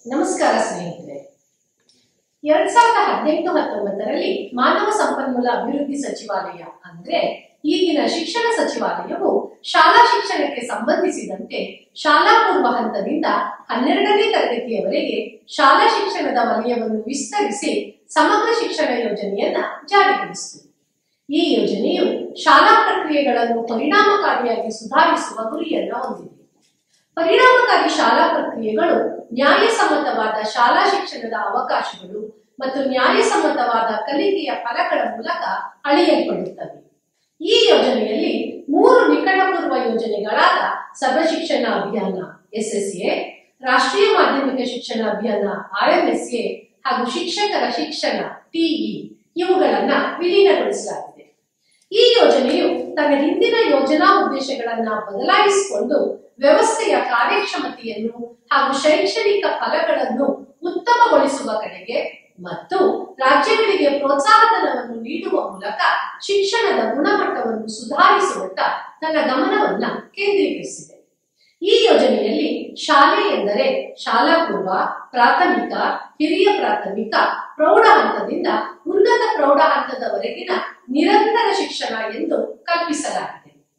ನಮಸ್ಕಾರ ಸ್ನೇಹಿತರೆ ಎರಡ್ ಸಾವಿರದ ಹದಿನೆಂಟು ಹತ್ತೊಂಬತ್ತರಲ್ಲಿ ಮಾನವ ಸಂಪನ್ಮೂಲ ಅಭಿವೃದ್ಧಿ ಸಚಿವಾಲಯ ಅಂದ್ರೆ ಈಗಿನ ಶಿಕ್ಷಣ ಸಚಿವಾಲಯವು ಶಾಲಾ ಶಿಕ್ಷಣಕ್ಕೆ ಸಂಬಂಧಿಸಿದಂತೆ ಶಾಲಾ ಪೂರ್ವ ಹಂತದಿಂದ ಹನ್ನೆರಡನೇ ತರಗತಿಯವರೆಗೆ ಶಾಲಾ ಶಿಕ್ಷಣದ ವಲಯವನ್ನು ವಿಸ್ತರಿಸಿ ಸಮಗ್ರ ಶಿಕ್ಷಣ ಯೋಜನೆಯನ್ನ ಜಾರಿಗೊಳಿಸಿತು ಈ ಯೋಜನೆಯು ಶಾಲಾ ಪ್ರಕ್ರಿಯೆಗಳನ್ನು ಪರಿಣಾಮಕಾರಿಯಾಗಿ ಸುಧಾರಿಸುವ ಗುರಿಯನ್ನ ಹೊಂದಿದೆ ಪರಿಣಾಮಕಾರಿ ಶಾಲಾ ಪ್ರಕ್ರಿಯೆಗಳು ನ್ಯಾಯಸಮ್ಮತವಾದ ಶಾಲಾ ಶಿಕ್ಷಣದ ಅವಕಾಶಗಳು ಮತ್ತು ನ್ಯಾಯಸಮ್ಮತವಾದ ಕಲಿಕೆಯ ಫಲಗಳ ಮೂಲಕ ಅಳೆಯಲ್ಪಡುತ್ತವೆ ಈ ಯೋಜನೆಯಲ್ಲಿ ಮೂರು ನಿಕಟಪೂರ್ವ ಯೋಜನೆಗಳಾದ ಸರ್ವಶಿಕ್ಷಣ ಅಭಿಯಾನ ಎಸ್ಎಸ್ಎ ರಾಷ್ಟ್ರೀಯ ಮಾಧ್ಯಮಿಕ ಶಿಕ್ಷಣ ಅಭಿಯಾನ ಆರ್ಎಂಎಸ್ಎ ಹಾಗೂ ಶಿಕ್ಷಕರ ಶಿಕ್ಷಣ ಟಿಇ ಇವುಗಳನ್ನ ವಿಲೀನಗೊಳಿಸಲಾಗಿದೆ ಈ ಯೋಜನೆಯು ತನ್ನ ಹಿಂದಿನ ಯೋಜನಾ ಉದ್ದೇಶಗಳನ್ನ ಬದಲಾಯಿಸಿಕೊಂಡು ವ್ಯವಸ್ಥೆಯ ಕಾರ್ಯಕ್ಷಮತೆಯನ್ನು ಹಾಗೂ ಶೈಕ್ಷಣಿಕ ಫಲಗಳನ್ನು ಉತ್ತಮಗೊಳಿಸುವ ಕಡೆಗೆ ಮತ್ತು ರಾಜ್ಯಗಳಿಗೆ ಪ್ರೋತ್ಸಾಹಧನವನ್ನು ನೀಡುವ ಮೂಲಕ ಶಿಕ್ಷಣದ ಗುಣಮಟ್ಟವನ್ನು ಸುಧಾರಿಸುವತ್ತ ತನ್ನ ಗಮನವನ್ನ ಕೇಂದ್ರೀಕರಿಸಿದೆ ಈ ಯೋಜನೆಯಲ್ಲಿ ಶಾಲೆ ಎಂದರೆ ಶಾಲಾ ಪೂರ್ವ ಪ್ರಾಥಮಿಕ ಹಿರಿಯ ಪ್ರಾಥಮಿಕ ಪ್ರೌಢ ಹಂತದಿಂದ ಉನ್ನತ ಪ್ರೌಢ ಹಂತದವರೆಗಿನ ನಿರಂತರ ಶಿಕ್ಷಣ ಎಂದು ಕಲ್ಪಿಸಲಾಗಿದೆ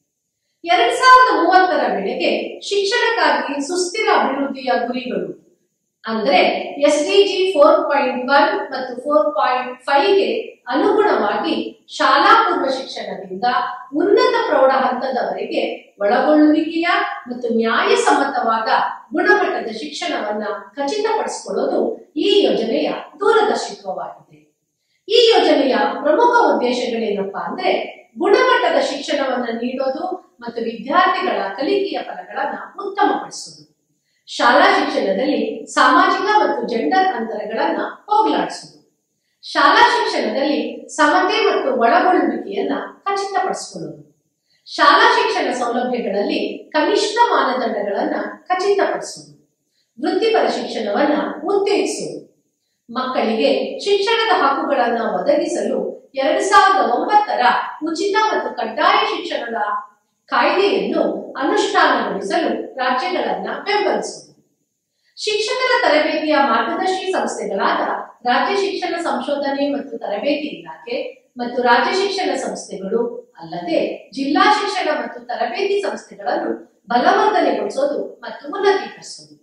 ಎರಡ್ ಸಾವಿರದ ಮೂವತ್ತರ ವೇಳೆಗೆ ಶಿಕ್ಷಣಕ್ಕಾಗಿ ಸುಸ್ಥಿರ ಅಭಿವೃದ್ಧಿಯ ಗುರಿಗಳು ಅಂದ್ರೆ S D four point one ಮತ್ತು ಫೋರ್ ಪಾಯಿಂಟ್ ಫೈವ್ಗೆ ಅನುಗುಣವಾಗಿ ಶಾಲಾ ಪೂರ್ವ ಶಿಕ್ಷಣದಿಂದ ಉನ್ನತ ಪ್ರೌಢ ಹಂತದವರೆಗೆ ಒಳಗೊಳ್ಳುವಿಕೆಯ ಮತ್ತು ನ್ಯಾಯಸಮ್ಮತವಾದ ಗುಣಮಟ್ಟದ ಶಿಕ್ಷಣವನ್ನ ಖಚಿತಪಡಿಸಿಕೊಳ್ಳೋದು ಈ ಯೋಜನೆಯ ದೂರದರ್ಶಿತ್ವವಾಗಿದೆ ಈ ಯೋಜನೆಯ ಪ್ರಮುಖ ಉದ್ದೇಶಗಳೇನಪ್ಪಾ ಅಂದ್ರೆ ಗುಣಮಟ್ಟದ ಶಿಕ್ಷಣವನ್ನ ನೀಡೋದು ಮತ್ತು ವಿದ್ಯಾರ್ಥಿಗಳ ಕಲಿಕೆಯ ಫಲಗಳನ್ನ ಉತ್ತಮಪಡಿಸುವುದು ಶಾಲಾ ಶಿಕ್ಷಣದಲ್ಲಿ ಸಾಮಾಜಿಕ ಮತ್ತು ಜೆಂಡರ್ ಅಂತರಗಳನ್ನ ಹೋಗಲಾಡಿಸುವುದು ಶಾಲಾ ಶಿಕ್ಷಣದಲ್ಲಿ ಸಮತೆ ಮತ್ತು ಒಳಗೊಳ್ಳುವಿಕೆಯನ್ನ ಖಚಿತಪಡಿಸಿಕೊಳ್ಳುವುದು ಶಾಲಾ ಶಿಕ್ಷಣ ಸೌಲಭ್ಯಗಳಲ್ಲಿ ಕನಿಷ್ಠ ಮಾನದಂಡಗಳನ್ನ ಖಚಿತಪಡಿಸುವುದು ವೃತ್ತಿಪರ ಶಿಕ್ಷಣವನ್ನ ಉತ್ತೇಜಿಸುವುದು ಮಕ್ಕಳಿಗೆ ಶಿಕ್ಷಣದ ಹಕ್ಕುಗಳನ್ನ ಒದಗಿಸಲು ಎರಡ್ ಸಾವಿರದ ಒಂಬತ್ತರ ಉಚಿತ ಮತ್ತು ಕಡ್ಡಾಯ ಶಿಕ್ಷಣದ ಕಾಯ್ದೆಯನ್ನು ಅನುಷ್ಠಾನಗೊಳಿಸಲು ರಾಜ್ಯಗಳನ್ನ ಬೆಂಬಲಿಸುವುದು ಶಿಕ್ಷಕರ ತರಬೇತಿಯ ಮಾರ್ಗದರ್ಶಿ ಸಂಸ್ಥೆಗಳಾದ ರಾಜ್ಯ ಶಿಕ್ಷಣ ಸಂಶೋಧನೆ ಮತ್ತು ತರಬೇತಿ ಇಲಾಖೆ ಮತ್ತು ರಾಜ್ಯ ಶಿಕ್ಷಣ ಸಂಸ್ಥೆಗಳು ಅಲ್ಲದೆ ಜಿಲ್ಲಾ ಶಿಕ್ಷಣ ಮತ್ತು ತರಬೇತಿ ಸಂಸ್ಥೆಗಳನ್ನು ಬಲವರ್ಧನೆಗೊಳಿಸೋದು ಮತ್ತು ಉನ್ನತೀಕರಿಸುವುದು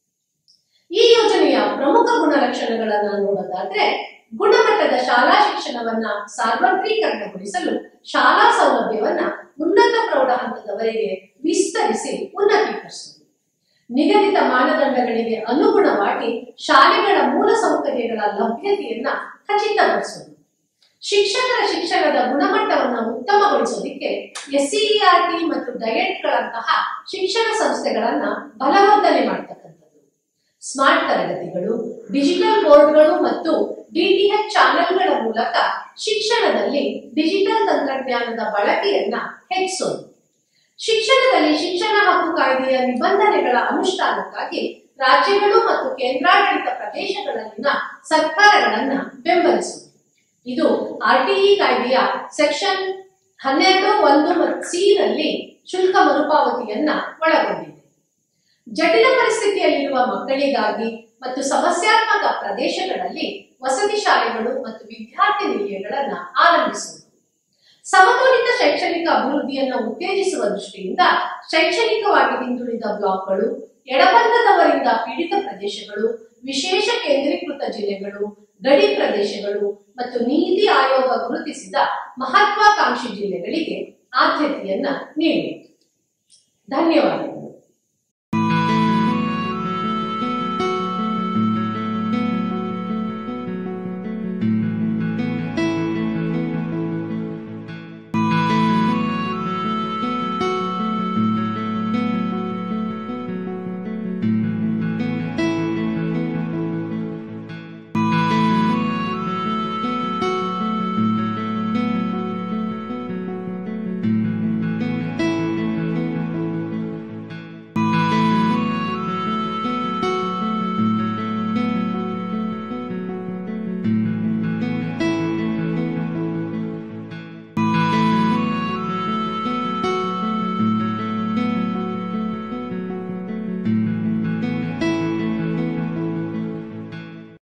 ಈ ಯೋಜನೆಯ ಪ್ರಮುಖ ಗುಣಲಕ್ಷಣಗಳನ್ನ ನೋಡೋದಾದ್ರೆ ಗುಣಮಟ್ಟದ ಶಾಲಾ ಶಿಕ್ಷಣವನ್ನ ಸಾರ್ವತ್ರೀಕರಣಗೊಳಿಸಲು ಶಾಲಾ ಸೌಲಭ್ಯವನ್ನ ಉನ್ನತ ಪ್ರೌಢ ಹಂತದವರೆಗೆ ವಿಸ್ತರಿಸಿ ಉನ್ನತೀಕರಿಸುವುದು ನಿಗದಿತ ಮಾನದಂಡಗಳಿಗೆ ಅನುಗುಣವಾಗಿ ಶಾಲೆಗಳ ಮೂಲ ಸೌಕರ್ಯಗಳ ಲಭ್ಯತೆಯನ್ನ ಖಚಿತಪಡಿಸುವುದು ಶಿಕ್ಷಕರ ಶಿಕ್ಷಣದ ಗುಣಮಟ್ಟವನ್ನು ಉತ್ತಮಗೊಳಿಸೋದಿಕ್ಕೆ ಎಸ್ಸಿಇಆರ್ಟಿ ಮತ್ತು ಡಯಟ್ಗಳಂತಹ ಶಿಕ್ಷಣ ಸಂಸ್ಥೆಗಳನ್ನ ಬಲವರ್ಧನೆ ಮಾಡ್ತಕ್ಕಂಥದ್ದು ಸ್ಮಾರ್ಟ್ ತರಗತಿಗಳು ಡಿಜಿಟಲ್ ಬೋರ್ಡ್ಗಳು ಮತ್ತು ಡಿಟಿಎಚ್ ಚಾನೆಲ್ಗಳ ಮೂಲಕ ಶಿಕ್ಷಣದಲ್ಲಿ ಡಿಜಿಟಲ್ ತಂತ್ರಜ್ಞಾನದ ಬಳಕೆಯನ್ನ ಹೆಚ್ಚಿಸೋದು ಶಿಕ್ಷಣದಲ್ಲಿ ಶಿಕ್ಷಣ ಹಕ್ಕು ಕಾಯ್ದೆಯ ನಿಬಂಧನೆಗಳ ಅನುಷ್ಠಾನಕ್ಕಾಗಿ ರಾಜ್ಯಗಳು ಮತ್ತು ಕೇಂದ್ರಾಡಳಿತ ಪ್ರದೇಶಗಳಲ್ಲಿನ ಸರ್ಕಾರಗಳನ್ನ ಬೆಂಬಲಿಸುವುದು ಇದು ಆರ್ಟಿಇ ಕಾಯ್ದೆಯ ಸೆಕ್ಷನ್ ಹನ್ನೆರಡು ಒಂದು ಮತ್ತು ಸಿ ನಲ್ಲಿ ಶುಲ್ಕ ಮರುಪಾವತಿಯನ್ನ ಒಳಗೊಂಡಿದೆ ಜಟಿಲ ಪರಿಸ್ಥಿತಿಯಲ್ಲಿರುವ ಮಕ್ಕಳಿಗಾಗಿ ಮತ್ತು ಸಮಸ್ಯಾತ್ಮಕ ಪ್ರದೇಶಗಳಲ್ಲಿ ವಸತಿ ಶಾಲೆಗಳು ಮತ್ತು ವಿದ್ಯಾರ್ಥಿ ನಿಲಯಗಳನ್ನ ಆರಂಭಿಸುವುದು ಸಮತೋಲಿತ ಶೈಕ್ಷಣಿಕ ಅಭಿವೃದ್ಧಿಯನ್ನು ಉತ್ತೇಜಿಸುವ ದೃಷ್ಟಿಯಿಂದ ಶೈಕ್ಷಣಿಕವಾಗಿ ಹಿಂದುಳಿದ ಬ್ಲಾಕ್ಗಳು ಎಡಬಂಧದವರಿಂದ ಪೀಡಿತ ಪ್ರದೇಶಗಳು ವಿಶೇಷ ಕೇಂದ್ರೀಕೃತ ಜಿಲ್ಲೆಗಳು ಗಡಿ ಪ್ರದೇಶಗಳು ಮತ್ತು ನೀತಿ ಆಯೋಗ ಗುರುತಿಸಿದ ಮಹತ್ವಾಕಾಂಕ್ಷಿ ಜಿಲ್ಲೆಗಳಿಗೆ ಆದ್ಯತೆಯನ್ನ ನೀಡುವುದು ಧನ್ಯವಾದಗಳು